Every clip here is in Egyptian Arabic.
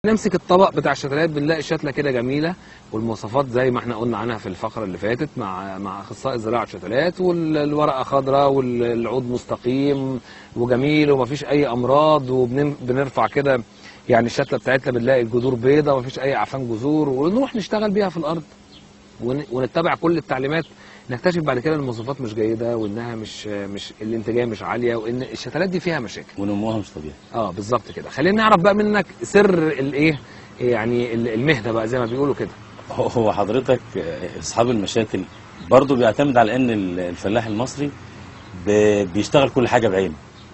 نمسك الطبق بتاع الشتلات بنلاقي الشتله كده جميله والمواصفات زي ما احنا قلنا عنها في الفقره اللي فاتت مع مع اخصائي زراعه شتلات والورقه خضراء والعود مستقيم وجميل ومفيش اي امراض وبنرفع كده يعني الشتله بتاعتنا بنلاقي الجذور بيضة ومفيش اي اعفان جذور ونروح نشتغل بيها في الارض ون- ونتبع كل التعليمات نكتشف بعد كده ان المواصفات مش جيده وانها مش مش الانتاجيه مش عاليه وان الشتلات دي فيها مشاكل ونموها مش طبيعي اه بالظبط كده خلينا نعرف بقى منك سر الايه يعني ال- المهنه بقى زي ما بيقولوا كده هو- هو حضرتك آه، اصحاب المشاتل برضه بيعتمد على ان ال- الفلاح المصري ب- بيشتغل كل حاجه بعينه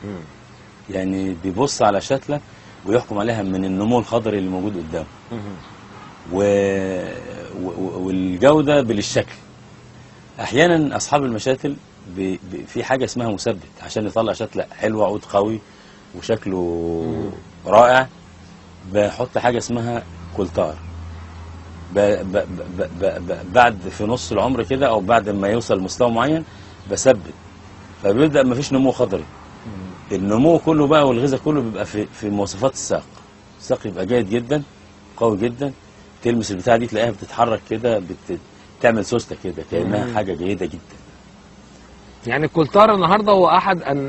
يعني بيبص على شتله ويحكم عليها من النمو الخضري اللي موجود قدامه و... و... والجوده بالشكل احيانا اصحاب المشاتل ب... ب... في حاجه اسمها مثبت عشان يطلع شتله حلوه عود قوي وشكله رائع بحط حاجه اسمها كولتار ب... ب... ب... ب... ب... بعد في نص العمر كده او بعد ما يوصل لمستوى معين بثبت فبيبدا مفيش نمو خضري النمو كله بقى والغذاء كله بيبقى في في مواصفات الساق الساق يبقى جيد جدا قوي جدا تلمس البتاعه دي تلاقيها بتتحرك كده بت... تعمل سوسته كده كانها حاجه جيده جدا يعني الكولتار النهارده هو احد أن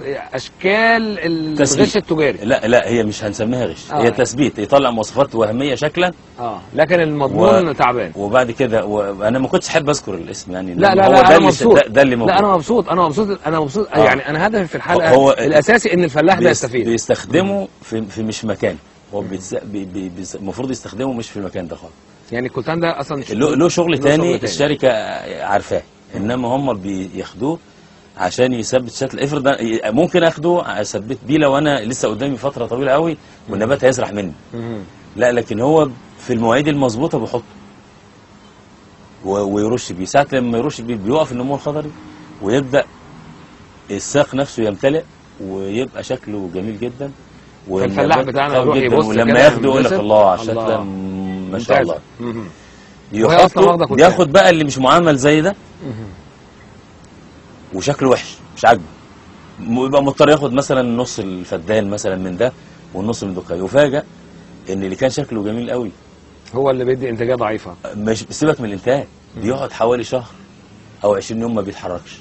اشكال تثبيت. الغش التجاري لا لا هي مش هنسميها غش آه. هي تثبيت يطلع مواصفات وهميه شكلا اه لكن المضمون تعبان وبعد كده وانا ما كنتش احب اذكر الاسم يعني لا لأن لا هو لا ده انا اللي مبسوط ده, ده اللي موجود لا انا مبسوط انا مبسوط انا مبسوط آه. يعني انا هدفي في الحلقه هو- الاساسي ان الفلاح ده بيس- يستفيد بيستخدمه في في مش مكان هو بيتس- بي- بي- بيس- المفروض يستخدمه مش في المكان ده خالص يعني الكولتان ده اصلا له له شغل له تاني شغل الشركه عارفاه انما هم بياخدوه عشان يثبت شكل افرض أنا- ممكن اخده اثبت بيه لو انا لسه قدامي فتره طويله قوي والنبات هيسرح مني مهم. لا لكن هو في المواعيد المظبوطه بيحطه و- ويرش بيه ساعه لما يرش بيه بيوقف النمو الخضري ويبدا الساق نفسه يمتلئ ويبقى شكله جميل جدا فالفلاح والنبات بتاعنا قوي يروح جداً. يبص ولما كده ياخده يقول لك ينبسط. الله على الله. الشكل ما شاء ممتاز. الله مهم. وهي أصلاً واخدة يحطه كتان. بياخد بقى اللي مش معامل زي ده مهم. وشكله وحش مش عاجبه م- يبقى مضطر ياخد مثلا نص الفدان مثلا من ده والنص من ده يفاجئ ان اللي كان شكله جميل قوي هو اللي بيدي انتاجيه ضعيفه مش سيبك من الانتاج بيقعد حوالي شهر او 20 يوم ما بيتحركش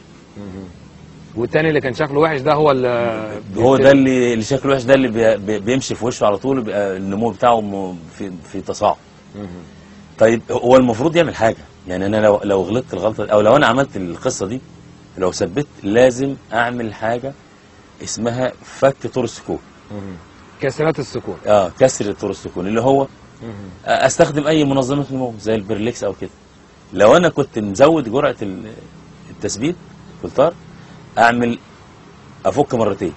والتاني اللي كان شكله وحش ده هو اللي هو ده اللي اللي شكله وحش ده اللي بي- بي- بيمشي في وشه على طول بيبقى النمو بتاعه م- في في تصاعد مهم. طيب هو المفروض يعمل حاجه يعني انا لو لو غلطت الغلطه دي او لو انا عملت القصه دي لو ثبت لازم اعمل حاجه اسمها فك طور السكون مهم. كسرات السكون اه كسر طور السكون اللي هو مهم. استخدم اي منظمه نمو زي البرليكس او كده لو انا كنت مزود جرعه ال- التثبيت كولتار اعمل افك مرتين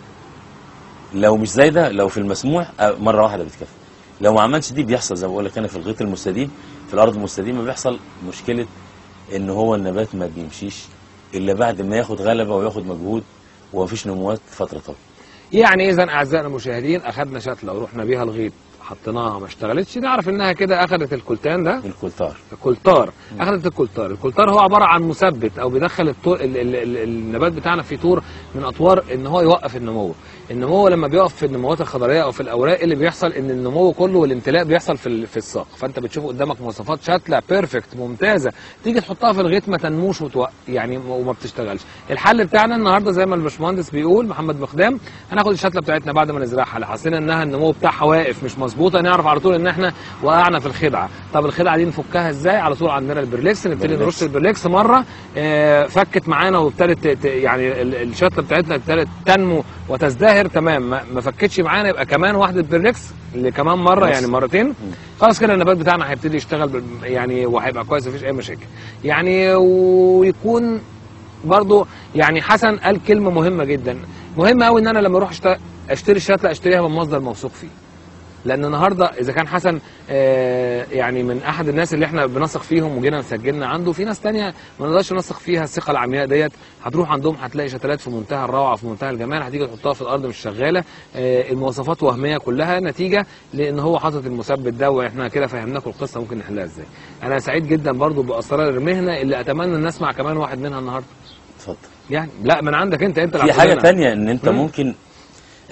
لو مش زي ده لو في المسموح آه، مره واحده بتكفي لو ما عملش دي بيحصل زي ما بقول لك انا في الغيط المستديم في الارض المستديمه بيحصل مشكله ان هو النبات ما بيمشيش الا بعد ما ياخد غلبه وياخد مجهود ومفيش نموات فتره طويله يعني اذا اعزائنا المشاهدين اخذنا شتله ورحنا بيها الغيط حطيناها ما اشتغلتش نعرف انها كده اخذت الكولتان ده الكولتار الكولتار اخذت الكولتار الكولتار هو عباره عن مثبت او بيدخل الطور ال ال ال النبات بتاعنا في طور من اطوار ان هو يوقف النمو النمو لما بيقف في النموات الخضريه او في الاوراق اللي بيحصل ان النمو كله والامتلاء بيحصل في ال- في الساق فانت بتشوف قدامك مواصفات شتله بيرفكت ممتازه تيجي تحطها في الغيط ما تنموش وتوق... يعني وما بتشتغلش الحل بتاعنا النهارده زي ما الباشمهندس بيقول محمد مقدام هناخد الشتله بتاعتنا بعد ما نزرعها لو حسينا انها النمو بتاعها واقف مش مظبوطه نعرف على طول ان احنا وقعنا في الخدعه طب الخدعه دي نفكها ازاي على طول عندنا البرليكس نبتدي برليكس. نرش البرليكس مره آه، فكت معانا وابتدت ت- ت- يعني ال- الشتله بتاعتنا ابتدت تنمو وتزدهر تمام ما ما فكتش معانا يبقى كمان واحده برليكس اللي كمان مره بس. يعني مرتين خلاص كده النبات بتاعنا هيبتدي يشتغل بال- يعني وهيبقى كويس مفيش اي مشاكل يعني ويكون برضو يعني حسن قال كلمه مهمه جدا مهم قوي ان انا لما اروح أشت- اشتري الشتله اشتريها من مصدر موثوق فيه لان النهارده اذا كان حسن آه، يعني من احد الناس اللي احنا بنثق فيهم وجينا سجلنا عنده في ناس تانية ما نقدرش نثق فيها الثقه العمياء ديت هتروح عندهم هتلاقي شتلات في منتهى الروعه في منتهى الجمال هتيجي تحطها في الارض مش شغاله آه، المواصفات وهميه كلها نتيجه لان هو حاطط المثبت ده واحنا كده فهمناكم القصه ممكن نحلها ازاي انا سعيد جدا برضو باسرار المهنه اللي اتمنى ان اسمع كمان واحد منها النهارده اتفضل يعني لا من عندك انت انت اللي في حاجه هتقول لنا. تانية ان انت مم. ممكن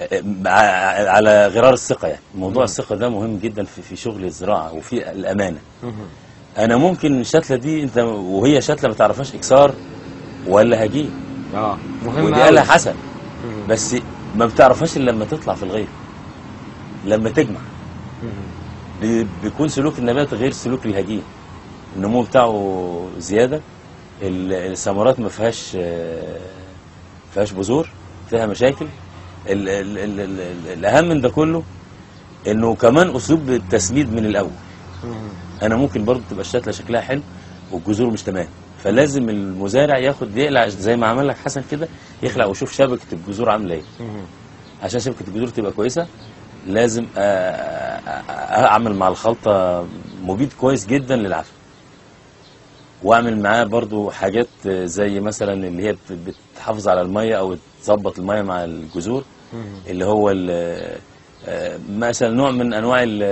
ع- على غرار الثقه يعني موضوع الثقه ده مهم جدا في في شغل الزراعه وفي الامانه انا ممكن الشتله دي انت وهي شتله ما تعرفهاش اكسار ولا هجين اه مهم ودي أوي. قالها حسن مم. بس ما بتعرفهاش الا لما تطلع في الغير لما تجمع مم. بي- بيكون سلوك النبات غير سلوك الهجين النمو بتاعه زياده ال- الثمرات ما فيهاش آه، فيهاش بذور فيها مشاكل ال ال ال ال ال الاهم من ده كله انه كمان اسلوب التسميد من الاول مم. انا ممكن برضه تبقى الشتله شكلها حلو والجذور مش تمام فلازم المزارع ياخد يقلع زي ما عمل لك حسن كده يخلع ويشوف شبكه الجذور عامله ايه مم. عشان شبكه الجذور تبقى كويسه لازم آه، آه، آه، اعمل مع الخلطه مبيد كويس جدا للعفن واعمل معاه برضو حاجات آه، زي مثلا اللي هي بت- بتحافظ على الميه او تظبط الميه مع الجذور مم. اللي هو ال- آه، مثلا نوع من انواع ال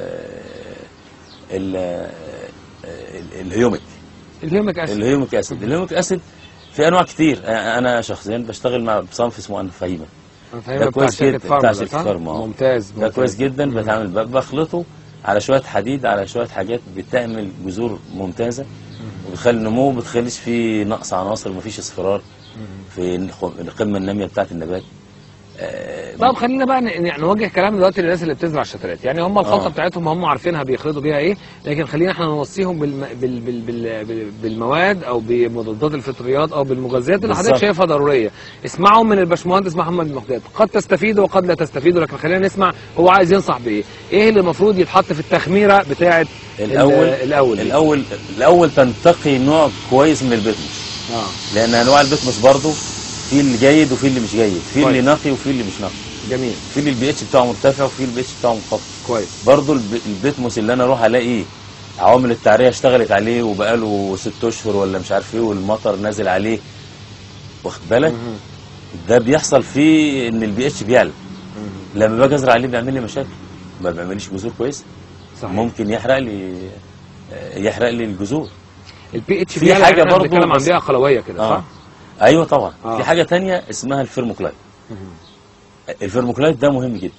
ال ال- الهيوميك الهيوميك اسيد الهيوميك اسيد الهيوميك اسيد في انواع كتير آه، انا شخصيا بشتغل مع بصنف اسمه انفهيمه أنا ده فاهمها بتاع كويس شركه جدا، فارما بتاع ده، شركة صح؟ فارما، آه. ممتاز ده ممتاز. كويس جدا مم. بتعمل ب- بخلطه على شويه حديد على شويه حاجات بتعمل جذور ممتازه وبتخلي النمو ما بتخليش فيه نقص عناصر مفيش اصفرار مم. في الخ- القمه الناميه بتاعت النبات آه، طب خلينا بقى ن- يعني نوجه كلام دلوقتي للناس اللي بتزرع الشتلات يعني هم الخلطه آه. بتاعتهم هم عارفينها بيخلطوا بيها ايه لكن خلينا احنا نوصيهم بالم... بال... بال... بال... بال... بالمواد او بمضادات الفطريات او بالمغذيات اللي حضرتك بالظبط. شايفها ضروريه اسمعوا من الباشمهندس محمد المقداد قد تستفيدوا وقد لا تستفيدوا لكن خلينا نسمع هو عايز ينصح بايه ايه اللي المفروض يتحط في التخميره بتاعه الاول الاول دي؟ الاول الاول تنتقي نوع كويس من البتموس اه لان انواع البتموس برضو في اللي جيد وفي اللي مش جيد في اللي كويس. نقي وفي اللي مش نقي جميل في اللي البي اتش بتاعه مرتفع وفي البي اتش بتاعه منخفض كويس برضو الب- البيتموس اللي انا اروح الاقي عوامل التعريه اشتغلت عليه وبقاله ست اشهر ولا مش عارف ايه والمطر نازل عليه واخد بالك مهم. ده بيحصل فيه ان البي اتش بيعلى مهم. لما باجي ازرع عليه بيعمل لي مشاكل ما بيعمليش جذور كويس صحيح ممكن يحرق لي آه، يحرق لي الجذور البي اتش في حاجة برضو بنتكلم عن بس- بيئه قلويه كده اه صح؟ ايوه طبعا آه. في حاجه تانية اسمها الفيرموكلايد مهم. الفيرموكلايد ده مهم جدا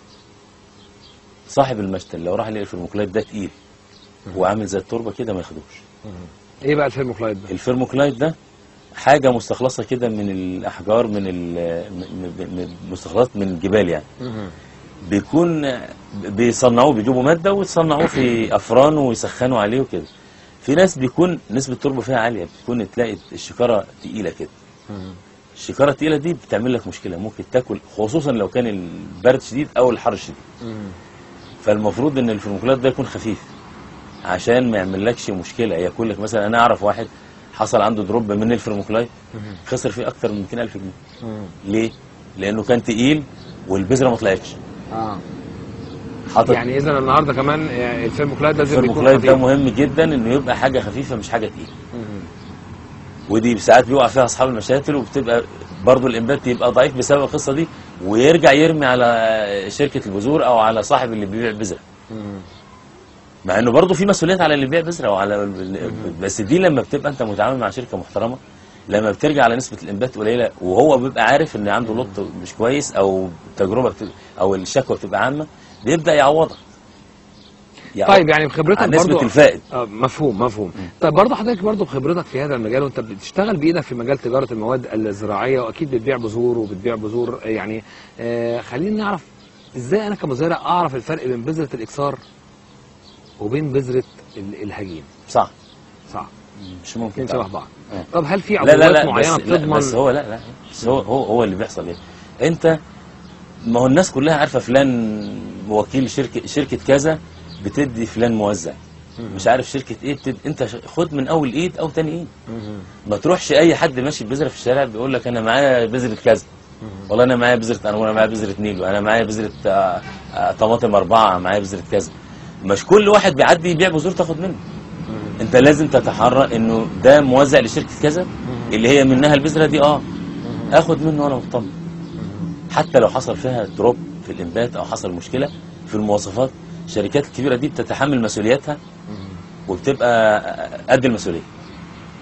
صاحب المشتل لو راح يلاقي الفيرموكلايد ده تقيل وعامل زي التربه كده ما ياخدوش ايه بقى الفيرموكلايد ده؟ الفيرموكلايد ده حاجه مستخلصه كده من الاحجار من ال- م- م- م- مستخلصات من الجبال يعني بيكون بيصنعوه بيجيبوا ماده ويصنعوه في افران ويسخنوا عليه وكده في ناس بيكون نسبه التربه فيها عاليه بتكون تلاقي الشكاره تقيله كده الشكاره التقيله دي بتعمل لك مشكله ممكن تاكل خصوصا لو كان البرد شديد او الحر شديد فالمفروض ان الفيرموكلايد ده يكون خفيف عشان ما يعملكش مشكله ياكل لك مثلا انا اعرف واحد حصل عنده دروب من الفيرموكلايد خسر فيه اكتر من 200000 جنيه ليه لانه كان تقيل والبذره ما طلعتش اه حاطط يعني اذا النهارده كمان آه، الفيرموكلايد لازم يكون الفيرموكلايد ده خفيف مهم جدا انه يبقى حاجه خفيفه مش حاجه تقيله مهم. ودي ساعات بيقع فيها اصحاب المشاتل وبتبقى برضه الانبات يبقى ضعيف بسبب القصه دي ويرجع يرمي على شركه البذور او على صاحب اللي بيبيع بذره مهم. مع انه برضه في مسؤوليات على اللي بيبيع بذره وعلى بس دي لما بتبقى انت متعامل مع شركه محترمه لما بترجع على نسبه الانبات قليله وهو بيبقى عارف ان عنده لط مش كويس او تجربه بتبقى او الشكوى بتبقى عامه بيبدا يعوضها يعوض طيب يعني بخبرتك عن برضو نسبه الفائد آه مفهوم مفهوم طيب برضه حضرتك برضه بخبرتك في هذا المجال وانت بتشتغل بايدك في مجال تجاره المواد الزراعيه واكيد بتبيع بذور وبتبيع بذور آه، يعني آه خلينا نعرف ازاي انا كمزارع اعرف الفرق بين بذره الاكسار وبين بذره ال- الهجين صح صح مش ممكن الاثنين شبه تعرف. بعض آه. طب هل في لا لا عقوبات لا معينه بس, لا بتضمن بس هو لا لا بس هو هو, هو اللي بيحصل ايه انت ما هو الناس كلها عارفه فلان وكيل شركه شركه كذا بتدي فلان موزع مش عارف شركه ايه بتدي انت ش- خد من اول ايد او تاني ايد مهم. ما تروحش اي حد ماشي ببذره في الشارع بيقول لك انا معايا بذره كذا والله انا معايا بذره انا وانا معايا بذره نيل وانا معايا بذره آه، آه، طماطم اربعه معايا بذره كذا مش كل واحد بيعدي يبيع بذور تاخد منه انت لازم تتحرى انه ده موزع لشركه كذا اللي هي منها البذره دي اه اخد منه وانا مطمن حتى لو حصل فيها دروب في الانبات او حصل مشكله في المواصفات الشركات الكبيره دي بتتحمل مسؤولياتها وبتبقى قد المسؤوليه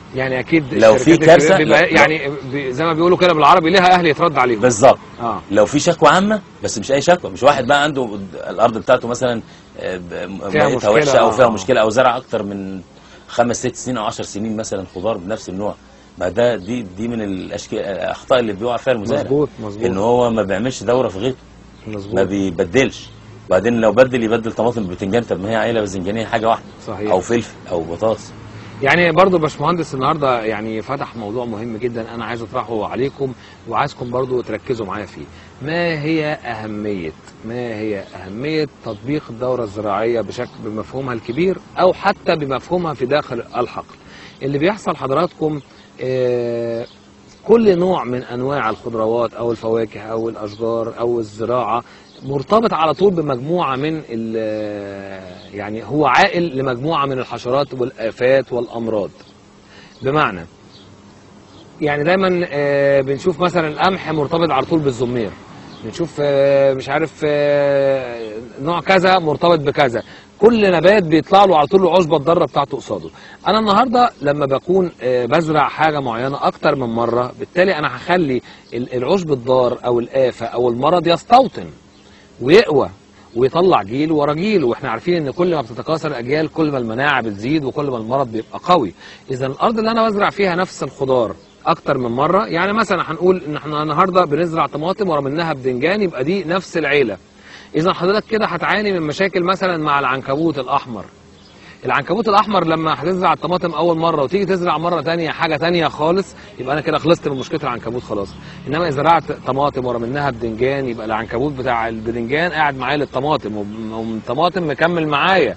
يعني اكيد لو في الشركات كارثة- الكبيرة بيبقى لا- يعني ب- زي ما بيقولوا كده بالعربي ليها اهل يترد عليهم بالظبط اه لو في شكوى عامه بس مش اي شكوى مش واحد بقى عنده الارض بتاعته مثلا آه، ب- فيها ميتها مشكلة، وحشه او فيها آه. مشكله او زرع اكتر من خمس ست سنين او 10 سنين مثلا خضار بنفس النوع ما ده دي دي من الاشكال الاخطاء اللي بيقع فيها المزارع مظبوط مظبوط ان هو ما بيعملش دوره في غيطه ما مظبوط بيبدلش وبعدين لو بدل يبدل طماطم ببتنجان طب ما هي عيله باذنجانيه حاجه واحده صحيح او فلفل او بطاطس يعني برضو باشمهندس النهارده يعني فتح موضوع مهم جدا انا عايز اطرحه عليكم وعايزكم برضو تركزوا معايا فيه ما هي اهميه ما هي اهميه تطبيق الدوره الزراعيه بشكل بمفهومها الكبير او حتى بمفهومها في داخل الحقل اللي بيحصل حضراتكم آه كل نوع من انواع الخضروات او الفواكه او الاشجار او الزراعه مرتبط على طول بمجموعه من ال- يعني هو عائل لمجموعه من الحشرات والافات والامراض بمعنى يعني دايما آه، بنشوف مثلا القمح مرتبط على طول بالزمير بنشوف آه، مش عارف آه، نوع كذا مرتبط بكذا كل نبات بيطلع له على طول العشبه الضاره بتاعته قصاده انا النهارده لما بكون آه، بزرع حاجه معينه اكتر من مره بالتالي انا هخلي ال- العشب الضار او الافه او المرض يستوطن ويقوى ويطلع جيل ورا جيل واحنا عارفين ان كل ما بتتكاثر الاجيال كل ما المناعه بتزيد وكل ما المرض بيبقى قوي اذا الارض اللي انا بزرع فيها نفس الخضار اكتر من مره يعني مثلا هنقول ان احنا النهارده بنزرع طماطم ورا منها بدنجان يبقى دي نفس العيله اذا حضرتك كده هتعاني من مشاكل مثلا مع العنكبوت الاحمر العنكبوت الاحمر لما هتزرع الطماطم اول مره وتيجي تزرع مره تانية حاجه تانية خالص يبقى انا كده خلصت من مشكله العنكبوت خلاص انما اذا زرعت طماطم ورا منها بدنجان يبقى العنكبوت بتاع البدنجان قاعد معايا للطماطم وم- والطماطم مكمل معايا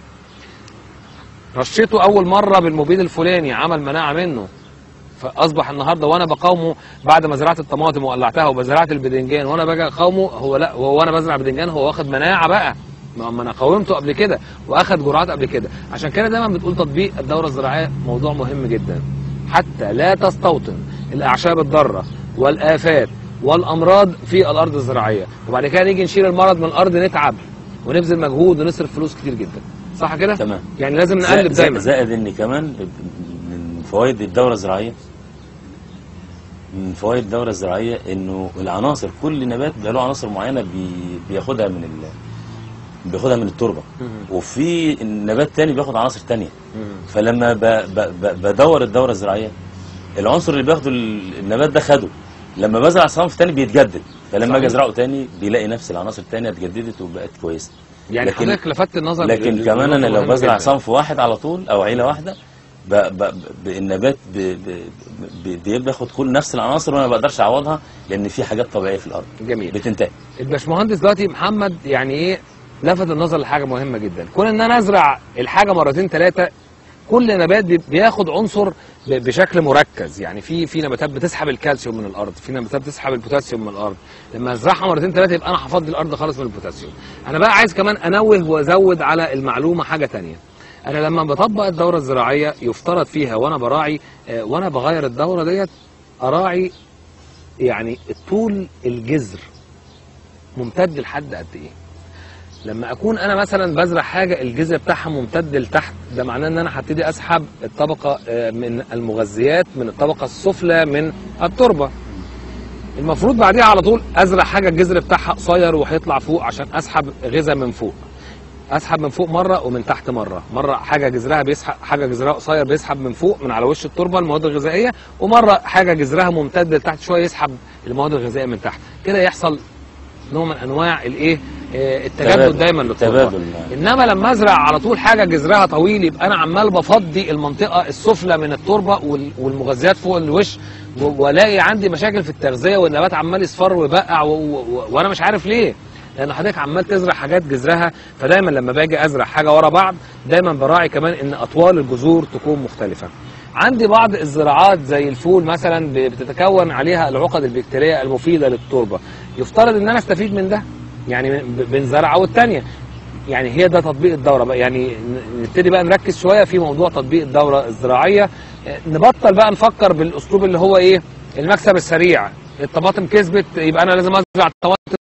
رشيته اول مره بالمبيد الفلاني عمل مناعه منه فاصبح النهارده وانا بقاومه بعد ما زرعت الطماطم وقلعتها وزرعت البدنجان وانا باجي اقاومه هو لا هو وانا بزرع بدنجان هو واخد مناعه بقى ما ما انا قاومته قبل كده واخد جرعات قبل كده عشان كده دايما بتقول تطبيق الدوره الزراعيه موضوع مهم جدا حتى لا تستوطن الاعشاب الضاره والافات والامراض في الارض الزراعيه وبعد كده نيجي نشيل المرض من الارض نتعب ونبذل مجهود ونصرف فلوس كتير جدا صح كده تمام يعني لازم زائد- نقلب دايما زائد ان كمان من فوائد الدوره الزراعيه من فوائد الدوره الزراعيه انه العناصر كل نبات بيبقى له عناصر معينه بي- بياخدها من ال... بياخدها من التربه مم. وفي نبات تاني بياخد عناصر تانية مم. فلما ب... ب... ب... بدور الدوره الزراعيه العنصر اللي بياخده ال- النبات ده خده لما بزرع صنف تاني بيتجدد فلما صحيح. اجي ازرعه تاني بيلاقي نفس العناصر التانية اتجددت وبقت كويسه يعني لكن- حضرتك لفتت النظر لكن لل- كمان انا لنقطة لو مهمة بزرع جداً. صنف واحد على طول او عيله واحده ب ب ب النبات ب ب ب ب- بياخد كل نفس العناصر وانا ما بقدرش اعوضها لان في حاجات طبيعيه في الارض جميل بتنتهي الباشمهندس دلوقتي محمد يعني ايه لفت النظر لحاجه مهمه جدا كون ان انا ازرع الحاجه مرتين ثلاثه كل نبات بي- بياخد عنصر ب- بشكل مركز يعني في في نباتات بتسحب الكالسيوم من الارض في نباتات بتسحب البوتاسيوم من الارض لما ازرعها مرتين ثلاثه يبقى انا هفضي الارض خالص من البوتاسيوم انا بقى عايز كمان انوه وازود على المعلومه حاجه تانية انا لما بطبق الدوره الزراعيه يفترض فيها وانا براعي آه، وانا بغير الدوره ديت اراعي يعني طول الجذر ممتد لحد قد ايه لما اكون انا مثلا بزرع حاجه الجذر بتاعها ممتد لتحت ده معناه ان انا هبتدي اسحب الطبقه آه، من المغذيات من الطبقه السفلى من التربه المفروض بعديها على طول ازرع حاجه الجذر بتاعها قصير وهيطلع فوق عشان اسحب غذاء من فوق اسحب من فوق مره ومن تحت مره مره حاجه جذرها بيسحب حاجه جذرها قصير بيسحب من فوق من على وش التربه المواد الغذائيه ومره حاجه جذرها ممتد لتحت شويه يسحب المواد الغذائيه من تحت كده يحصل نوع من انواع الايه آه، التجدد تبادل. دايما للتربه تبادل. انما لما ازرع على طول حاجه جذرها طويل يبقى انا عمال بفضي المنطقه السفلى من التربه وال- والمغذيات فوق الوش و- والاقي عندي مشاكل في التغذيه والنبات عمال يصفر ويبقع و- و- وانا مش عارف ليه لان حضرتك عمال تزرع حاجات جذرها فدايما لما باجي ازرع حاجه ورا بعض دايما براعي كمان ان اطوال الجذور تكون مختلفه عندي بعض الزراعات زي الفول مثلا ب- بتتكون عليها العقد البكتيريه المفيده للتربه يفترض ان انا استفيد من ده يعني ب- بين زرعه والتانيه يعني هي ده تطبيق الدوره بقى يعني ن- نبتدي بقى نركز شويه في موضوع تطبيق الدوره الزراعيه آه، نبطل بقى نفكر بالاسلوب اللي هو ايه المكسب السريع الطماطم كسبت يبقى انا لازم ازرع الطماطم